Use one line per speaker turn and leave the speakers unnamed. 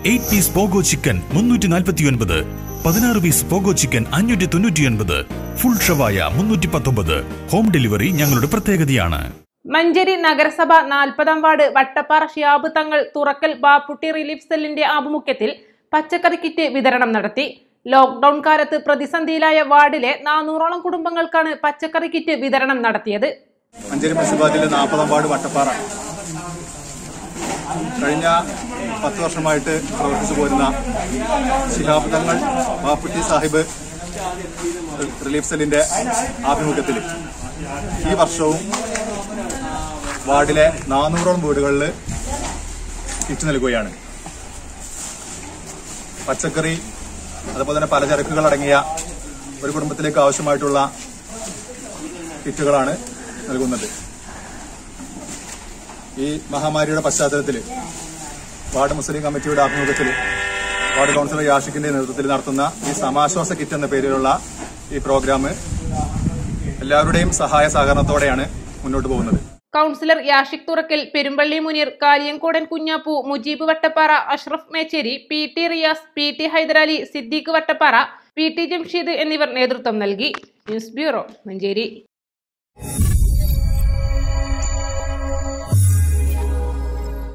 eight piece pogo chicken മുന്നൂറ്റി നാൽപ്പത്തി ഒൻപത് പതിനാറ് പീസ് പോഗോ ചിക്കൻ അഞ്ഞൂറ്റി തൊണ്ണൂറ്റി ഒൻപത് ഫുൾ ഷവായ മുന്നൂറ്റി പത്തൊമ്പത് ഹോം ഡെലിവറി ഞങ്ങളുടെ പ്രത്യേകതയാണ്
മഞ്ചേരി നഗരസഭ നാൽപ്പതാം വാർഡ് വട്ടപ്പാറ ഷിയാബ് തങ്ങൾ തുറക്കൽ ബാപ്പുട്ടി റിലീഫ് സെല്ലിന്റെ ആഭിമുഖ്യത്തിൽ പച്ചക്കറി കിറ്റ് വിതരണം നടത്തി ലോക്ക്ഡൌൺ കാലത്ത് പ്രതിസന്ധിയിലായ വാർഡിലെ നാനൂറോളം കുടുംബങ്ങൾക്കാണ് പച്ചക്കറി കിറ്റ് വിതരണം നടത്തിയത്
മഞ്ചേരി മുനിസിപ്പാലിറ്റിയിലെ നാൽപ്പതാം വാർഡ് വട്ടപ്പാറ കഴിഞ്ഞ പത്ത് വർഷമായിട്ട് പ്രവർത്തിച്ചു പോരുന്ന ശിഹാബ് തങ്ങൾ ബാപ്പുട്ടി സാഹിബ് റിലീഫ് സെല്ലിന്റെ ആഭിമുഖ്യത്തിൽ ഈ വർഷവും വാർഡിലെ നാനൂറോളം വീടുകളിൽ കിറ്റ് നൽകുകയാണ് പച്ചക്കറി അതുപോലെ തന്നെ പലചരക്കുകൾ അടങ്ങിയ ഒരു കുടുംബത്തിലേക്ക് ആവശ്യമായിട്ടുള്ള കിറ്റുകളാണ് നൽകുന്നത് ഈ മഹാമാരിയുടെ പശ്ചാത്തലത്തിൽ വാർഡ് മുസ്ലിം കമ്മിറ്റിയുടെ ആഭിമുഖ്യത്തിൽ വാർഡ് കൗൺസിലർ യാഷിക്കിന്റെ നേതൃത്വത്തിൽ നടത്തുന്ന ഈ സമാശ്വാസ കിറ്റ് എന്ന പേരിലുള്ള ഈ പ്രോഗ്രാം എല്ലാവരുടെയും സഹായ സഹകരണത്തോടെയാണ് മുന്നോട്ട് പോകുന്നത്
councillor Yashik Thurakkal Perumpally Muneer Kaliyankodan Kunhappu Mujeeb Vattappara Ashraf Mecheri P T Riyas P T Haidarali Siddique Vattappara P T Jamsheed എന്നിവർ നേതൃത്വം നൽകി ന്യൂസ് ബ്യൂറോ മഞ്ചേരി